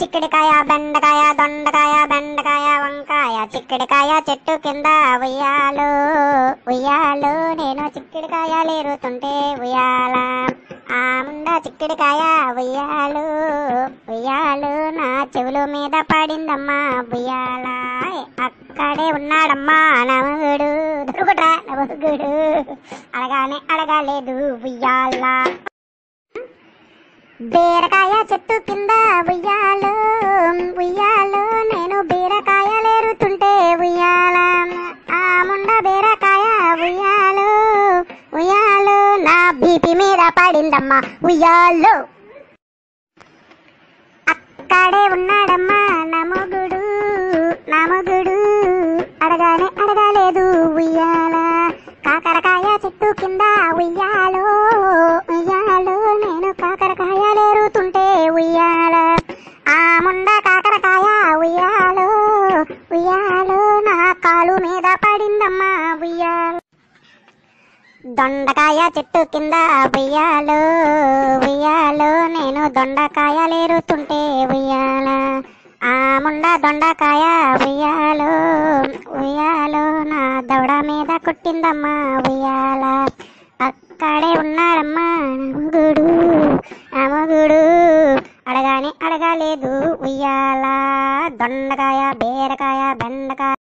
చిక్కడికాయ బెండకాయ దొండకాయ బెండకాయ వంకాయ చిక్కడికాయ చెట్టు కింద ఉయ్యాలు ఉయ్యాలు నేను చిక్కడికాయ లేరుతుంటే ఉయ్యాల ఆ ముండ చిక్కడికాయ ఉయ్యాలు ఉయ్యాలు నా చెవుల మీద పడిందమ్మా ఉయ్యాల అక్కడే ఉన్నాడమ్మా నమగుడు దొరుకుట్రా నమగుడు అడగానే అడగలేదు ఉయ్యాల బీరకాయ చెట్టు కింద ఉయ్యాలు ఉయ్యాలు నేను బీరకాయలేరుతుంటే ఉయ్యాల ఆ ముండ బీరకాయ ఉయ్యాలు ఉయ్యాలు నా బీపీ మీద పడిందమ్మా ఉయ్యాలు అక్కడే ఉన్నాడమ్మా నమగుడు నమగుడు అడగానే అడగలేదు ఉయ్యాల కాకరకాయ చెట్టు కింద ఉయ్యాలు ఉయ్యాలు నేను కాకరకాయలేరుతుంటే ఉయ్యాల ఆ ముండ కాకరకాయ ఉయ్యాలు ఉయ్యాలు నా కాలు మీద పడిందమ్మా ఉయ్యాల దొండకాయ చెట్టు కింద ఉయ్యాలు ఉయ్యాలు నేను దొండకాయలేరుతుంటే ఉయ్యాల ఆ ముండ దొండకాయ ఉయ్యాలు ఉయ్యాలు నా దవడ మీద కొట్టిందమ్మా ఉయ్యాల అక్కడే ఉన్నాడమ్మా నమగుడు నమగుడు అడగాని అడగలేదు ఉయ్యాల దొండకాయ బీరకాయ బెండకాయ